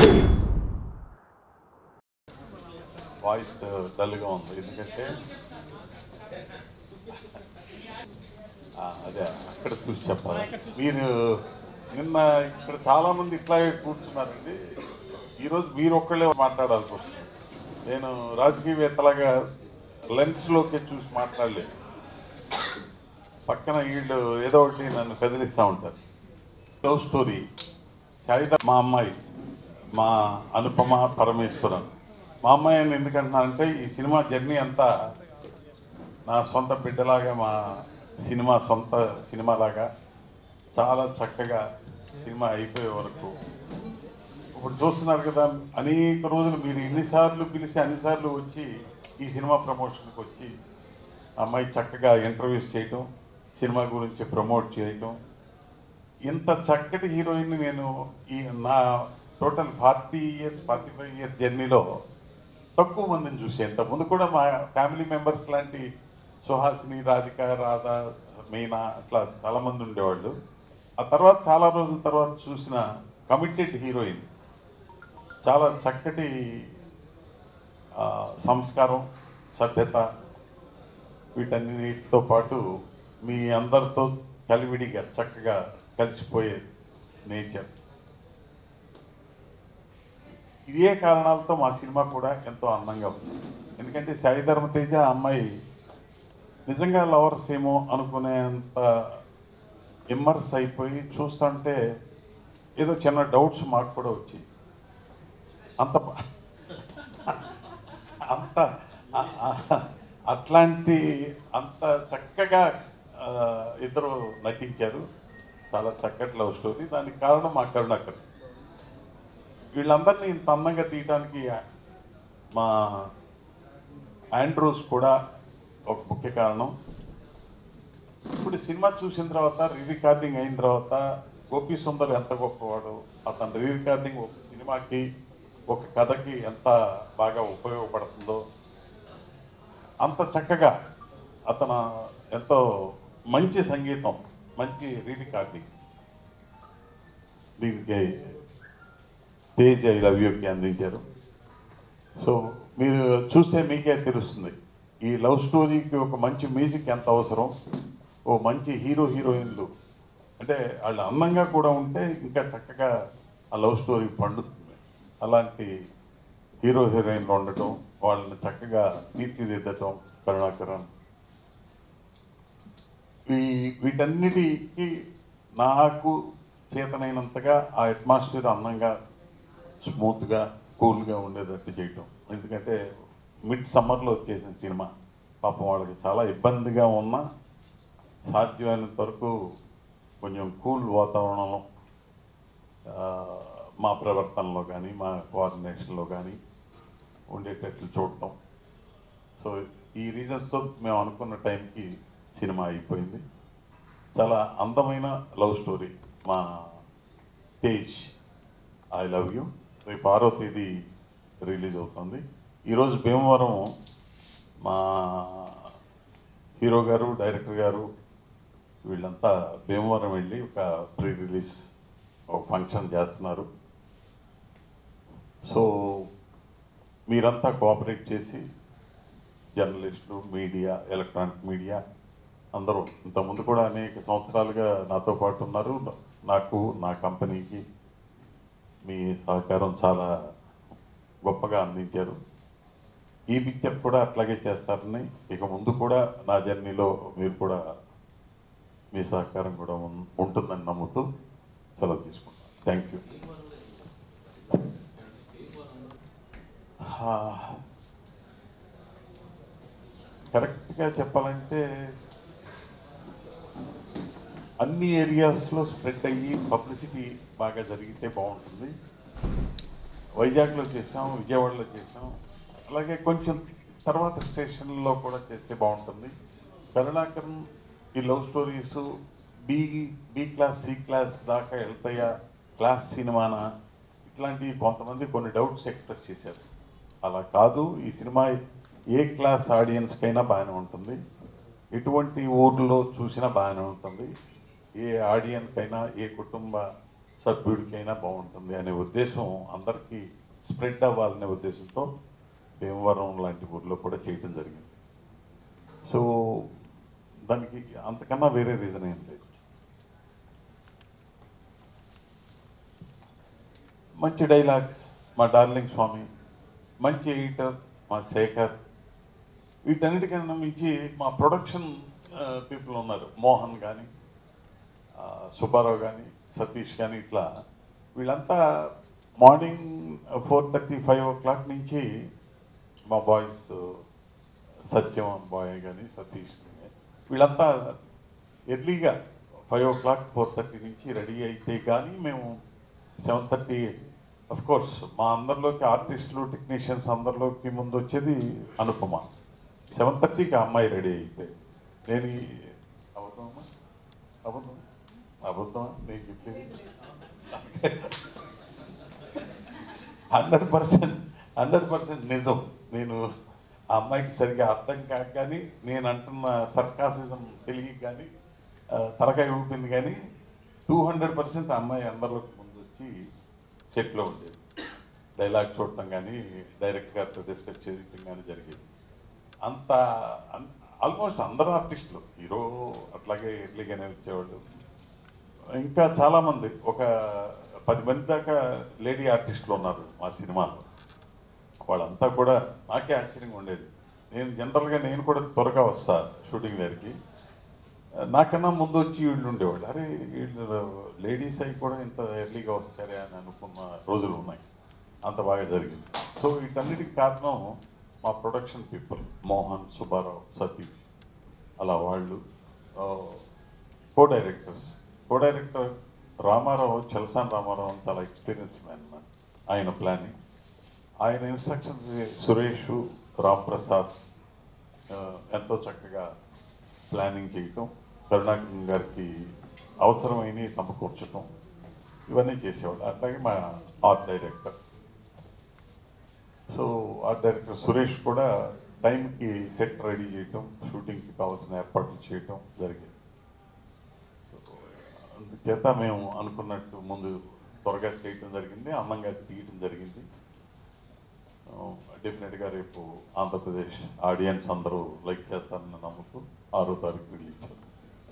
Voice డల్గా ఉంది ఎందుకంటే ఆ, అదే అక్కడ చూసి చెప్పాలి మీరు నిన్న ఇక్కడ చాలా మంది ఇట్లాగే కూర్చున్నారండి ఈరోజు మీరు ఒక్కళ్ళే మాట్లాడాల్సి వస్తుంది నేను రాజకీయవేత్తలాగా లెన్స్లోకి చూసి మాట్లాడలేదు పక్కన వీళ్ళు ఏదో ఒకటి నన్ను కదిలిస్తూ ఉంటారు లవ్ స్టోరీ సాయిత మా అమ్మాయి మా అనుపమ పరమేశ్వరన్ మా అమ్మాయి అని ఎందుకంటున్నానంటే ఈ సినిమా జర్నీ అంతా నా సొంత బిడ్డలాగా మా సినిమా సొంత సినిమాలాగా చాలా చక్కగా సినిమా అయిపోయే వరకు ఇప్పుడు చూస్తున్నారు కదా అనేక రోజులు మీరు ఎన్నిసార్లు పిలిచి అన్నిసార్లు వచ్చి ఈ సినిమా ప్రమోషన్కి వచ్చి అమ్మాయి చక్కగా ఇంటర్వ్యూస్ చేయటం సినిమా గురించి ప్రమోట్ చేయటం ఇంత చక్కటి హీరోయిన్ నేను ఈ నా total forty years forty five years జర్నీలో తక్కువ మందిని చూసే ఇంతకుముందు కూడా మా ఫ్యామిలీ మెంబర్స్ లాంటి సుహాసిని రాధిక రాధ మీనా అట్లా చాలా మంది ఉండేవాళ్ళు ఆ తర్వాత చాలా రోజుల తర్వాత చూసిన కమిటెడ్ హీరోయిన్ చాలా చక్కటి ఆ, సంస్కారం సభ్యత వీటన్నిటితో పాటు మీ అందరితో కలివిడిగా చక్కగా కలిసిపోయే నేచర్ ఇవే కారణాలతో మా సినిమా కూడా ఎంతో అందంగా ఉంది ఎందుకంటే సాయి ధర్మతేజ ఆ అమ్మాయి నిజంగా లవర్స్ ఏమో అనుకునేంత ఇమ్మర్స్ అయిపోయి చూస్తుంటే ఏదో చిన్న డౌట్స్ మాకు కూడా వచ్చాయి అంత బ- అంత అ- అ- అట్లాంటి అంత చక్కగా ఆ, ఇద్దరు నటించారు చాలా చక్కటి లవ్ స్టోరీ దానికి కారణం మా కరుణాకర్ వీళ్ళందరినీ ఇంత అందంగా తీయటానికి మా ఆండ్రూస్ కూడా ఒక ముఖ్య కారణం ఇప్పుడు సినిమా చూసిన తర్వాత రీ రికార్డింగ్ అయిన తర్వాత గోపి సుందర్ ఎంత గొప్పవాడు అతను రీ రికార్డింగ్ ఒక సినిమాకి ఒక కథకి ఎంత బాగా ఉపయోగపడుతుందో అంత చక్కగా అతను ఎంతో మంచి సంగీతం మంచి రీ రికార్డింగ్ దీనికి తేజ్ ఐ లవ్ యూకి అందించారు సో మీరు చూస్తే మీకే తెలుస్తుంది ఈ లవ్ స్టోరీకి ఒక మంచి మ్యూజిక్ ఎంత అవసరం ఓ మంచి హీరో హీరోయిన్లు అంటే వాళ్ళు అందంగా కూడా ఉంటే ఇంకా చక్కగా ఆ లవ్ స్టోరీ పండుతుంది అలాంటి హీరో హీరోయిన్లు ఉండటం వాళ్ళని చక్కగా తీర్చిదిద్దటం కరుణాకరన్ ఈ వీటన్నిటికీ నాకు చేతనైనంతగా ఆ అట్మాస్ఫియర్ అందంగా స్మూత్గా కూల్గా ఉండేటట్టు చేయటం ఎందుకంటే మిడ్ సమ్మర్లో వచ్చేసిన సినిమా పాపం వాళ్ళకి చాలా ఇబ్బందిగా ఉన్నా సాధ్యమైనంత వరకు కొంచెం కూల్ వాతావరణంలో ఆ, మా ప్రవర్తనలో కానీ మా కోఆర్డినేషన్లో కానీ ఉండేటట్లు చూడటం సో ఈ రీజన్స్తో మేము అనుకున్న టైంకి సినిమా అయిపోయింది చాలా అందమైన లవ్ స్టోరీ మా తేజ్ ఐ లవ్ యూ రేపు ఆరో తేదీ రిలీజ్ అవుతుంది ఈరోజు భీమవరం మా హీరో గారు డైరెక్టర్ గారు వీళ్ళంతా భీమవరం వెళ్ళి ఒక ప్రీ రిలీజ్ ఒక ఫంక్షన్ చేస్తున్నారు సో మీరంతా కోఆపరేట్ చేసి జర్నలిస్టులు మీడియా ఎలక్ట్రానిక్ మీడియా అందరూ ఇంతకుముందు కూడా అనేక సంవత్సరాలుగా నాతో పాటు ఉన్నారు నాకు నా కంపెనీకి మీ సహకారం చాలా గొప్పగా అందించారు ఈ పిక్చర్ కూడా అట్లాగే చేస్తారని ఇక ముందు కూడా నా జర్నీలో మీరు కూడా మీ సహకారం కూడా ఉన్- ఉంటుందని నమ్ముతూ సెలవు తీసుకుంటాను థ్యాంక్ యూ కరెక్ట్గా చెప్పాలంటే అన్ని ఏరియాస్లో స్ప్రెడ్ అయ్యి పబ్లిసిటీ బాగా జరిగితే బాగుంటుంది వైజాగ్లో చేసాం విజయవాడలో చేసాం అలాగే కొంచెం తర్వాత స్టేషన్లో కూడా చేస్తే బాగుంటుంది కరుణాకరన్ ఈ love stories B B class C class దాకా వెళ్తాయా క్లాస్ సినిమానా ఇట్లాంటివి కొంతమంది కొన్ని డౌట్స్ ఎక్స్ప్రెస్ చేశారు అలా కాదు ఈ సినిమా ఏ క్లాస్ ఆడియన్స్కైనా బాగానే ఉంటుంది ఎటువంటి ఊర్లో చూసినా బాగానే ఉంటుంది ఏ ఆడియన్కైనా ఏ కుటుంబ సభ్యుడికైనా బాగుంటుంది అనే ఉద్దేశం అందరికీ స్ప్రెడ్ అవ్వాలనే ఉద్దేశంతో భీమవరం లాంటి ఊర్లో కూడా చేయటం జరిగింది సో దానికి అంతకన్నా వేరే రీజన్ ఏం లేదు మంచి డైలాగ్స్ మా డార్లింగ్ స్వామి మంచి ఎడిటర్ మా శేఖర్ వీటన్నిటికన్నా మించి మా ప్రొడక్షన్ పీపుల్ ఉన్నారు మోహన్ కానీ సుబ్బారావు కానీ సతీష్ కానీ ఇట్లా వీళ్ళంతా morning four thirty five o'clock నుంచి మా బాయ్స్ సత్యం బాయ్ కానీ సతీష్ కానీ వీళ్ళంతా ఎర్లీగా five o'clock four thirty నుంచి రెడీ అయితే కానీ మేము సెవెన్ థర్టీ అఫ్ కోర్స్ మా అందరిలోకి ఆర్టిస్టులు టెక్నీషియన్స్ అందరిలోకి ముందు వచ్చేది అనుపమ సెవెన్ థర్టీకి ఆ అమ్మాయి రెడీ అయితే నేను ఈ- అబద్ధమా అబద్ధం అబద్ధమా నేను చెప్పేది హండ్రెడ్ పర్సెంట్ హండ్రెడ్ పర్సెంట్ నిజం నేను ఆ అమ్మాయికి సరిగా అర్థం కాక కానీ నేను అంటున్న సర్కాసిజం తెలియక కానీ ఆ, తలకాయ ఊపింది కానీ టూ హండ్రెడ్ పర్సెంట్ ఆ అమ్మాయి అందరిలోకి ముందు వచ్చి సెట్లో ఉండేది డైలాగ్ చూడటం కానీ డైరెక్ట్ గారితో డిస్కస్ చేయటం కానీ జరిగేది అంత ఆల్మోస్ట్ అందరు ఆర్టిస్టులు హీరో అట్లాగే ఎర్లీగానే వచ్చేవాళ్ళు ఇంకా చాలామంది ఒక పది మంది దాకా లేడీ ఆర్టిస్టులు ఉన్నారు మా సినిమాలో వాళ్ళంతా కూడా నాకే ఆశ్చర్యంగా ఉండేది నేను జనరల్గా నేను కూడా త్వరగా వస్తా షూటింగ్ దగ్గరికి నాకన్నా ముందు వచ్చి వీళ్ళు ఉండేవాళ్ళు అరే వీళ్ళు లేడీస్ అయి కూడా ఇంత ఎర్లీగా వచ్చారే అని అనుకున్న రోజులు ఉన్నాయి అంత బాగా జరిగింది సో వీటన్నిటికి కారణం మా ప్రొడక్షన్ పీపుల్ మోహన్ సుబ్బారావు సతీష్ అలా వాళ్ళు co directors co director Ramarao Chalasani Ramarao అని చాలా ఎక్స్పీరియన్స్ మ్యాన్ ఆయన ప్లానింగ్ ఆయన ఇన్స్ట్రక్షన్స్ సురేష్ రామ్ ప్రసాద్ ఆ, ఎంతో చక్కగా ప్లానింగ్ చేయటం కరుణాకరన్ గారికి అవసరమైన సమకూర్చటం ఇవన్నీ చేసేవాళ్ళు అట్లాగే మా art director so art director Suresh కూడా టైంకి సెట్ రెడీ చేయటం షూటింగ్కి కావాల్సిన ఏర్పాట్లు చేయటం జరిగింది సో, అందుచేత మేము అనుకున్నట్టు ముందు త్వరగా చేయటం జరిగింది అందంగా తీయటం జరిగింది డెఫినెట్గా రేపు ఆంధ్రప్రదేశ్ ఆడియన్స్ అందరూ లైక్ చేస్తారని నమ్ముతూ ఆరో తారీఖు రిలీజ్ చేస్తాం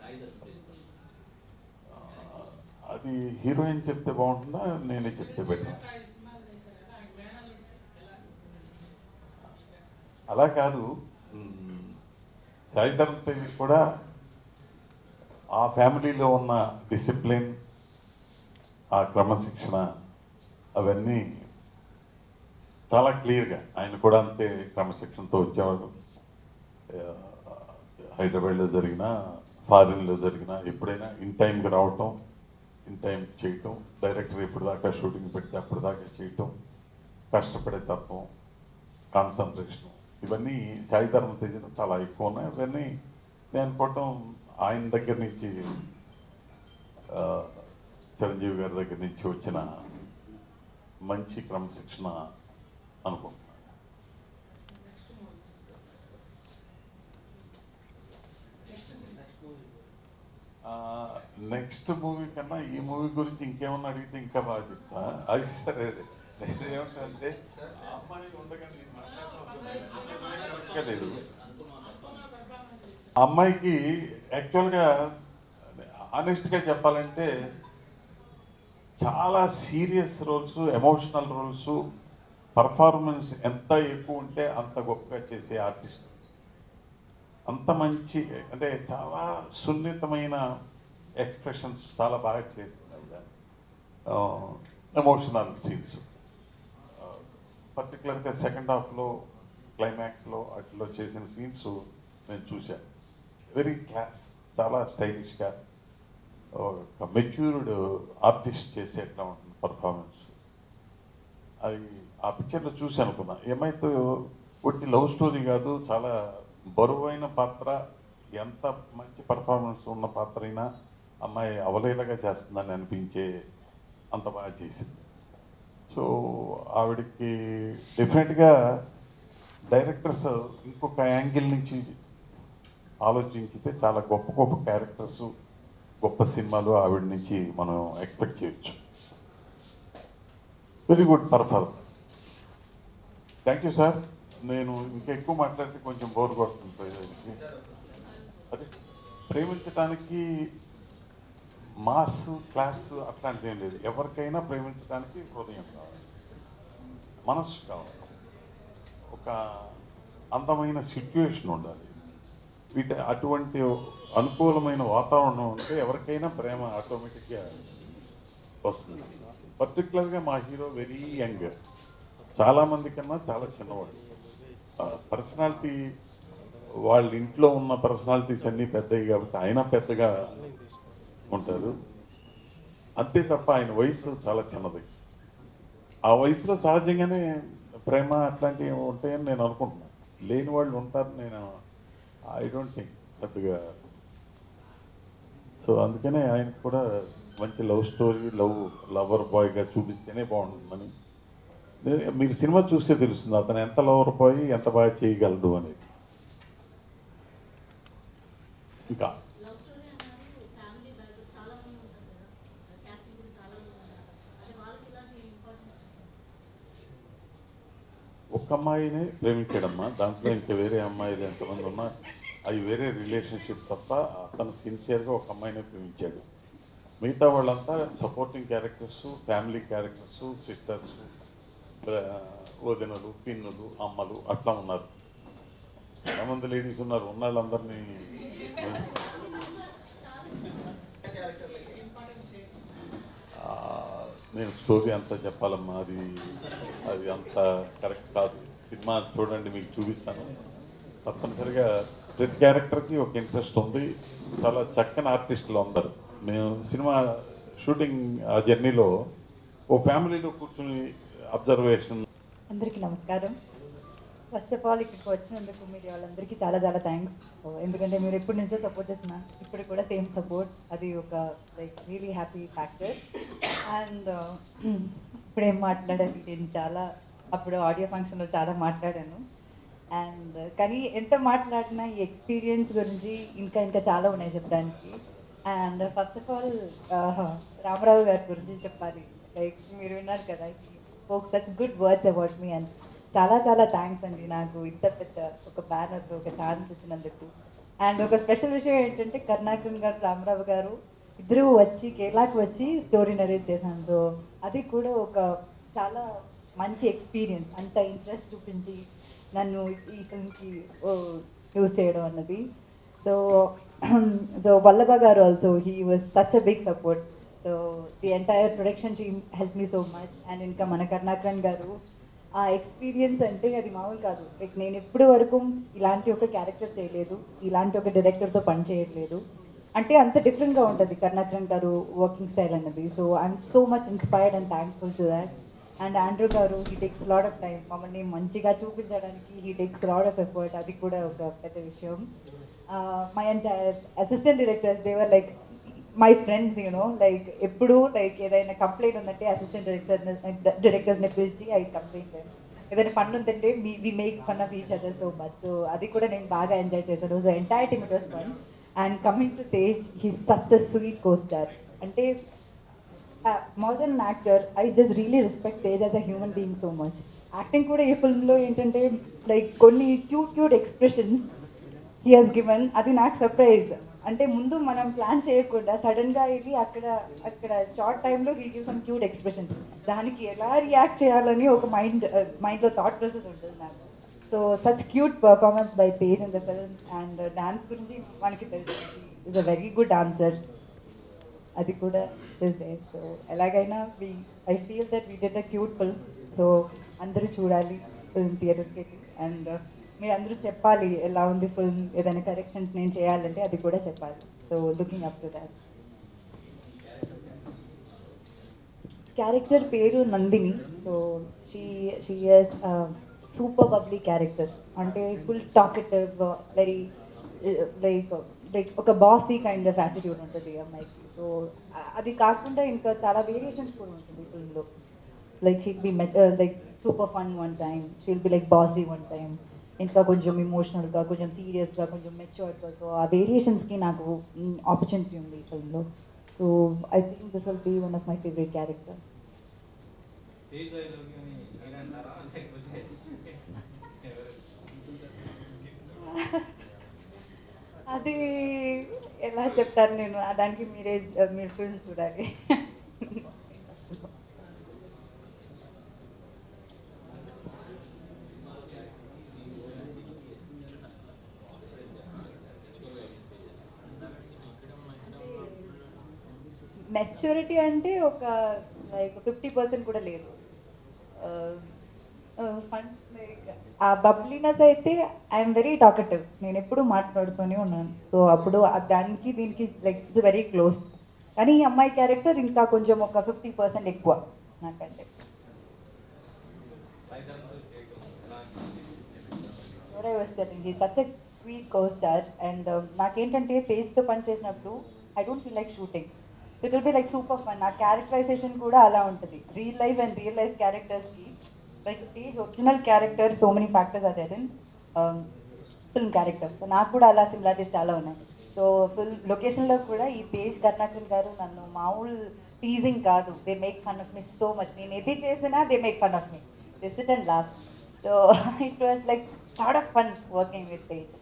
ఆ, అది హీరోయిన్ చెప్తే బాగుంటుందా నేనే చెప్తే బెటర్ అలా కాదు మ్, సాయిధరం తేజ్ కూడా ఆ ఫ్యామిలీలో ఉన్న డిసిప్లిన్ ఆ క్రమశిక్షణ అవన్నీ చాలా క్లియర్గా ఆయన కూడా అంతే క్రమశిక్షణతో వచ్చేవాడు ఆ, హైదరాబాద్లో జరిగిన ఫారిన్లో జరిగిన ఎప్పుడైనా ఇన్ టైంకి రావటం ఇన్ టైం చేయటం డైరెక్టర్ ఎప్పుడు దాకా షూటింగ్ పెడితే అప్పుడు దాకా చేయటం కష్టపడే తత్వం కాన్సన్ట్రేషన్ ఇవన్నీ సాయి ధర్మ తేజన చాలా ఎక్కువ ఉన్నాయి అవన్నీ నేను అనుకోవటం ఆయన దగ్గర నుంచి ఆ, చిరంజీవి గారి దగ్గర నుంచి వచ్చిన మంచి క్రమశిక్షణ అనుకుంటున్నాను నెక్స్ట్ మూవీ కన్నా ఈ మూవీ గురించి ఇంకేమన్నా అడిగితే ఇంకా బాగా చెప్తా అది సరే నేనేమంటే ఆ అమ్మాయి ఉండగా నేను మాట్లాడటం లేదు ఆ అమ్మాయికి యాక్చువల్గా ఆనెస్ట్గా చెప్పాలంటే చాలా serious roles emotional roles performance ఎంత ఎక్కువ ఉంటే అంత గొప్పగా చేసే ఆర్టిస్ట్ అంత మంచి అంటే చాలా సున్నితమైన ఎక్స్ప్రెషన్స్ చాలా బాగా చేస్తుంది ఆవిడ ఎమోషనల్ సీన్స్ పర్టికులర్గా సెకండ్ హాఫ్లో క్లైమాక్స్లో వాటిలో చేసిన సీన్స్ నేను చూశాను వెరీ క్లాస్ చాలా స్టైలిష్గా ఒక మెచ్యూర్డ్ ఆర్టిస్ట్ చేసేట్లా ఉంటుంది పర్ఫార్మెన్స్ అది ఆ పిక్చర్లో చూసి అనుకున్నా ఏమైతే ఒట్టి లవ్ స్టోరీ కాదు చాలా బరువైన పాత్ర ఎంత మంచి పర్ఫార్మెన్స్ ఉన్న పాత్ర అయినా అమ్మాయి అవలేలగా చేస్తుందని అనిపించే అంత బాగా చేసింది సో ఆవిడకి డెఫినెట్గా డైరెక్టర్స్ ఇంకొక యాంగిల్ నుంచి ఆలోచించితే చాలా గొప్ప గొప్ప క్యారెక్టర్స్ గొప్ప సినిమాలు ఆవిడ నుంచి మనం ఎక్స్పెక్ట్ చేయొచ్చు వెరీ గుడ్ పర్ఫర్ థ్యాంక్ యూ సార్ నేను ఇంకా ఎక్కువ మాట్లాడితే కొంచెం బోర్ కొడుతుంది ప్రజలకి. అదే ప్రేమించడానికి మాస్ క్లాస్ అట్లాంటిది ఏం లేదు ఎవరికైనా ప్రేమించడానికి హృదయం కావాలి మనస్సు కావాలి ఒక అందమైన సిచ్యువేషన్ ఉండాలి వీటి అటువంటి అనుకూలమైన వాతావరణం ఉంటే ఎవరికైనా ప్రేమ ఆటోమేటిక్గా వస్తుంది పర్టికులర్గా మా హీరో వెరీ యంగ్ చాలా మంది కన్నా చాలా చిన్నవాడు పర్సనాలిటీ వాళ్ళ ఇంట్లో ఉన్న పర్సనాలిటీస్ అన్నీ పెద్దవి కాబట్టి ఆయన పెద్దగా ఉంటారు అంతే తప్ప ఆయన వయసు చాలా చిన్నది ఆ వయసులో సహజంగానే ప్రేమ అట్లాంటివి ఉంటాయని నేను అనుకుంటున్నాను లేని వాళ్ళు ఉంటారు నేను ఐ డోంట్ థింక్ పెద్దగా సో అందుకనే ఆయనకు కూడా మంచి లవ్ స్టోరీ లవ్ లవర్ బాయ్గా చూపిస్తేనే బాగుంటుందని నే- మీరు సినిమా చూస్తే తెలుస్తుంది అతను ఎంత లవర్ బాయ్ ఎంత బాగా చేయగలడు అనేది ఇంకా లవ్ స్టోరీ అన్నారు ఫ్యామిలీ బ్యాక్గ్రౌండ్ చాలా మంది ఉంటారు కదా క్యాస్టింగ్ కూడా చాలా మంది ఉన్నారు అంటే వాళ్ళకి ఇలాంటి ఇంపార్టెన్స్ ఒక్క అమ్మాయినే ప్రేమించాడమ్మా దాంట్లో ఇంకా వేరే అమ్మాయిలు ఎంతమంది ఉన్నా అవి వేరే రిలేషన్షిప్ తప్ప అతను సిన్సియర్గా ఒక అమ్మాయినే ప్రేమించాడు మిగతా వాళ్ళంతా supporting characters family characters sisters వదినలు పిన్నులు అమ్మలు అట్లా ఉన్నారు ఎంతమంది లేడీస్ ఉన్నారు ఉన్న వాళ్ళందరినీ ఆ, నేను స్టోరీ అంతా చెప్పాలమ్మా అది అది అంత కరెక్ట్ కాదు సినిమా చూడండి మీకు చూపిస్తాను తప్పనిసరిగా ప్రతి క్యారెక్టర్కి ఒక ఇంట్రెస్ట్ ఉంది చాలా చక్కని ఆర్టిస్టులు అందరు మేము సినిమా షూటింగ్ ఆ జర్నీలో ఓ ఫ్యామిలీలో కూర్చుని అబ్జర్వేషన్ అందరికీ నమస్కారం ఫస్ట్ ఆఫ్ ఆల్ ఇక్కడికి వచ్చినందుకు మీరు వాళ్ళందరికీ చాలా చాలా థ్యాంక్స్ ఎందుకంటే మీరు ఎప్పటి నుంచో సపోర్ట్ చేస్తున్నా ఇప్పుడు కూడా సేమ్ సపోర్ట్ అది ఒక like really happy factor and ఇప్పుడు ఏం మాట్లాడాలి నేను చాలా అప్పుడు ఆడియో ఫంక్షన్లో చాలా మాట్లాడాను అండ్ కానీ ఎంత మాట్లాడినా ఈ ఎక్స్పీరియన్స్ గురించి ఇంకా ఇంకా చాలా ఉన్నాయి చెప్పడానికి and first of all Ramarao gari గురించి చెప్పాలి లైక్ మీరు విన్నారు కదా spoke such good words about me and చాలా చాలా థ్యాంక్స్ అండి నాకు ఇంత పెద్ద ఒక బ్యానర్ ఒక ఛాన్స్ ఇచ్చినందుకు అండ్ ఒక స్పెషల్ విషయం ఏంటంటే కరుణాకరన్ గారు రామారావు గారు ఇద్దరు వచ్చి కేరళకి వచ్చి స్టోరీ నరేట్ చేశాను సో అది కూడా ఒక చాలా మంచి ఎక్స్పీరియన్స్ అంత ఇంట్రెస్ట్ చూపించి నన్ను ఈ ఫిల్మ్కి చూస్ చేయడం అన్నది so so Vallabha garu also he was such a big support so the entire production team help me so much and ఇంకా మన కరుణాకరన్ గారు ఆ ఎక్స్పీరియన్స్ అంటే అది మామూలు కాదు లైక్ నేను ఎప్పటి వరకు ఇలాంటి ఒక క్యారెక్టర్ చేయలేదు ఇలాంటి ఒక డైరెక్టర్తో పని చేయట్లేదు అంటే అంత డిఫరెంట్గా ఉంటుంది కరుణాకరన్ గారు వర్కింగ్ స్టైల్ అన్నది so I'm so much inspired and thankful to that and Andrew garu he takes lot of time మమ్మల్ని మంచిగా చూపించడానికి he takes lot of effort అది కూడా ఒక పెద్ద విషయం మై ఎంటైర్ అసిస్టెంట్ డైరెక్టర్స్ దేవర్ like my friends you know like ఎప్పుడు లైక్ ఏదైనా కంప్లైంట్ ఉందంటే అసిస్టెంట్ డైరెక్టర్ డైరెక్టర్స్ని పిలిచి ఐ కంప్లైంట్ ఏదైనా ఫన్ ఉందంటే మీ we make fun of each other so much so అది కూడా నేను బాగా ఎంజాయ్ చేశాను so entire team it was fun and coming to Tej he such a sweet costar అంటే more than actor I just really respect Tej as a human being so much acting కూడా ఈ ఫిల్మ్లో ఏంటంటే లైక్ కొన్ని cute cute expressions he has given అది నాకు surprise అంటే ముందు మనం ప్లాన్ చేయకుండా సడన్గా ఇది అక్కడ అక్కడ షార్ట్ టైంలో he give some cute expressions దానికి ఎలా రియాక్ట్ చేయాలని ఒక మైండ్ మైండ్లో థాట్ ప్రాసెస్ ఉంటుంది నాకు so such cute performance by Tej in the film and dance గురించి మనకి తెలుసు is a very good dancer అది కూడా ఇస్ దేర్ సో ఎలాగైనా we I feel that we get a cute film so అందరూ చూడాలి ఫిల్మ్ థియేటర్కి వెళ్ళి అండ్ మీరు అందరూ చెప్పాలి ఎలా ఉంది ఫిల్మ్ ఏదైనా కరెక్షన్స్ నేను చేయాలంటే అది కూడా చెప్పాలి so looking up to that character పేరు Nandini so she she years super bubbly character అంటే full talkative very like like ఒక బాసీ కైండ్ ఆఫ్ యాటిట్యూడ్ ఉంటుంది ఈ అమ్మాయికి సో అది కాకుండా ఇంకా చాలా వేరియేషన్స్ కూడా ఉంటుంది ఫిల్మ్లో like she'll be like super fun one time she'll be like bossy one time ఇంకా కొంచెం ఇమోషనల్గా కొంచెం సీరియస్గా కొంచెం మెచ్యూర్డ్గా సో ఆ వేరియేషన్స్కి నాకు ఆపర్చునిటీ ఉంది ఈ ఫిల్మ్లో so I think this will be one of my favourite characters stage dialogue అని మీరంటారా లేకపోతే ఎవరు అది ఎలా చెప్తాను నేను ఆ దానికి మీరే మీరు ఫిల్మ్ చూడాలి మెచ్యూరిటీ అంటే ఒక లైక్ ఫిఫ్టీ పర్సెంట్ కూడా లేదు ఫన్ ఆ బబ్లీనెస్ అయితే ఐఎమ్ వెరీ టాకటివ్ నేను ఎప్పుడు మాట్లాడుతూనే ఉన్నాను సో అప్పుడు ఆ దానికి దీనికి లైక్ ఇట్స్ వెరీ క్లోజ్ కానీ ఈ అమ్మాయి క్యారెక్టర్ ఇంకా కొంచెం ఒక ఫిఫ్టీ పర్సెంట్ ఎక్కువ నాకంటే సైతాన్తో చేయడం ఎలా what I was telling you, such a sweet co-star and um, నాకేంటంటే ఫేస్తో పని చేసినప్పుడు I don't feel like shooting it will be like super fun నా క్యారెక్టరైజేషన్ కూడా అలా ఉంటుంది real life and real life క్యారెక్టర్స్కి like Tej original character so many factors అదే ఫిల్మ్ క్యారెక్టర్ సో నాకు కూడా అలా సిమిలారిటీస్ చాలా ఉన్నాయి సో ఫిల్మ్ లొకేషన్లో కూడా ఈ తేజ్ కర్ణాకర్ గారు నన్ను మామూలు టీజింగ్ కాదు they make fun of me so much నేను ఏది చేసినా they make fun of me they sit and laughed so it was like lot of fun working with Tej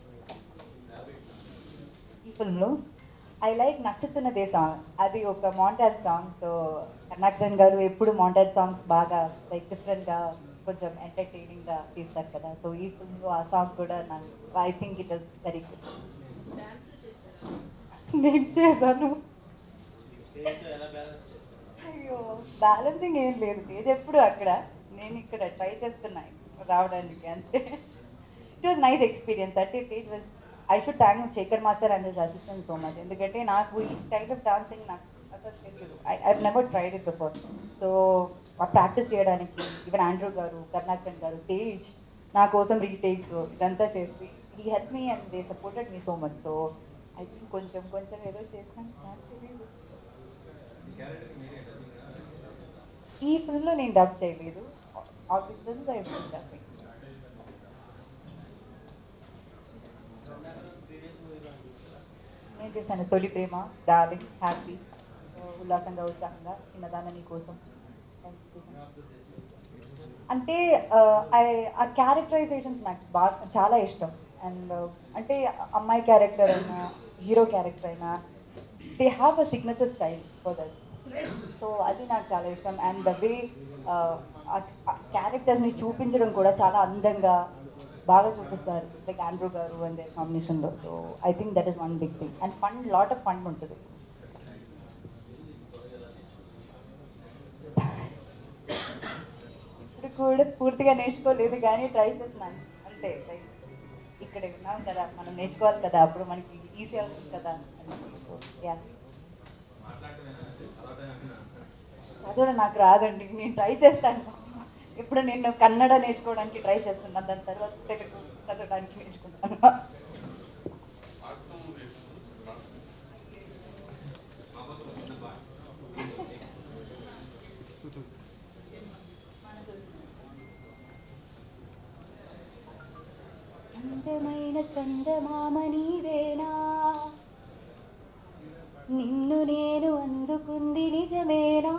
ఈ ఫిల్మ్లో ఐ లైక్ నచ్చుతున్నదే సాంగ్ అది ఒక మాంటాజ్ సాంగ్ సో కర్ణాకరన్ గారు ఎప్పుడు మాంటాజ్ సాంగ్స్ బాగా లైక్ డిఫరెంట్గా కొంచెం ఎంటర్టైనింగ్గా తీస్తారు కదా సో ఈ ఫిల్మ్లో ఆ సాంగ్ కూడా నాకు I think it was very good dance చేశారా నేను చేశాను స్టేజ్తో ఎలా బ్యాలెన్స్ చేస్తారు అయ్యో బ్యాలెన్సింగ్ ఏం లేదు తేజ్ ఎప్పుడు అక్కడ నేను ఇక్కడ ట్రై చేస్తున్నా రావడానికి అంతే ఇట్ వాజ్ నైస్ ఎక్స్పీరియన్స్ అంటే Tej was I should thank Shekhar master and his assistant so much ఎందుకంటే నాకు ఈ స్టైల్ ఆఫ్ డాన్సింగ్ నాకు అసలు తెలియదు I I never tried it before so ఆ ప్రాక్టీస్ చేయడానికి ఈవెన్ ఆండ్రూ గారు కర్ణాకరన్ గారు తేజ్ నా కోసం రీటేక్స్ ఇదంతా చేసి ఈ help me and they supported me so much so I think కొంచెం కొంచెం ఏదో చేస్తాను నాకు తెలియదు మీ క్యారెక్టర్ మీరే డబ్బింగ్ ఈ ఫిల్మ్లో నేను డబ్ చేయలేదు ఆ ఫిల్మ్లో ఎప్పుడు డబ్బింగ్ నేను చేశాను తొలి ప్రేమ డార్లింగ్ హ్యాపీ ఉల్లాసంగా ఉత్సాహంగా చిన్నదాన నీ కోసం అంటే ఆ, I- ఆ క్యారెక్టరైజేషన్స్ నాకు బాగా చాలా ఇష్టం అండ్ అంటే అమ్మాయి క్యారెక్టర్ అయినా హీరో క్యారెక్టర్ అయినా they have a signature style for that so అది నాకు చాలా ఇష్టం అండ్ ద వే క్యారెక్టర్స్ని చూపించడం కూడా చాలా అందంగా బాగా చూపిస్తారు లైక్ ఆండ్రూ గారు అండ్ కాంబినేషన్లో so I think that is one big thing and fun lot of fun ఉంటుంది ఇప్పుడు కూడా పూర్తిగా నేర్చుకోలేదు కానీ ట్రై చేస్తున్నాను అంతే లైక్ ఇక్కడ ఉన్నాం కదా మనం నేర్చుకోవాలి కదా అప్పుడు మనకి ఈజీ అవుతుంది కదా యా మాట్లాడటమేనా చదవటమేనా చదవడం నాకు రాదండి నేను ట్రై చేస్తాను ఇప్పుడు నేను కన్నడ నేర్చుకోవడానికి ట్రై చేస్తున్నాను దాని తర్వాత తెలుగు చదవడానికి నేర్చుకుంటాను మా కోసం ఒక చిన్న పాట అందమైన చందమామ నీవేనా నిన్ను నేను అందుకుంది నిజమేనా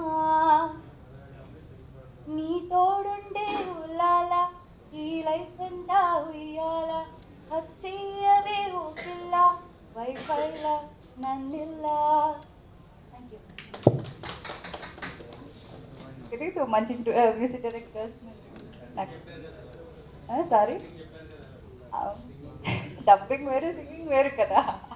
నీ తోడుండే ఉల్లాల ఈ లైఫ్ అంతా ఉయ్యాల హచ్చియవే ఓ పిల్ల వైఫైల నన్నిల్లా థ్యాంక్ యూ తెలీదు మంచి మ్యూజిక్ డైరెక్టర్స్ నాకు సారీ డబ్బింగ్ వేరు సింగింగ్ వేరు కదా